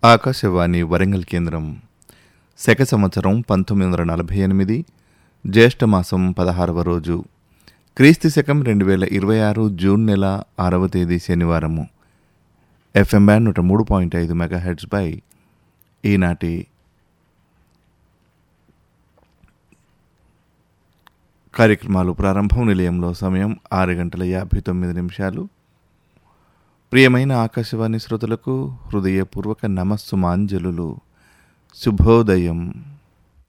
ఆకాశవాణి వరంగల్ కేంద్రం శక సంవత్సరం పంతొమ్మిది వందల నలభై ఎనిమిది జ్యేష్ఠమాసం పదహారవ రోజు క్రీస్తు శకం రెండు వేల ఇరవై ఆరు జూన్ నెల ఆరవ తేదీ శనివారము ఎఫ్ఎం బ్యాండ్ నూట మూడు పాయింట్ ఐదు మెగా హెడ్స్పై ఈనాటి కార్యక్రమాలు ప్రారంభం నిలయంలో సమయం ఆరు గంటల యాభై తొమ్మిది నిమిషాలు ప్రియమైన ఆకాశవాణి శ్రోతలకు హృదయపూర్వక నమస్సుమాంజలులు శుభోదయం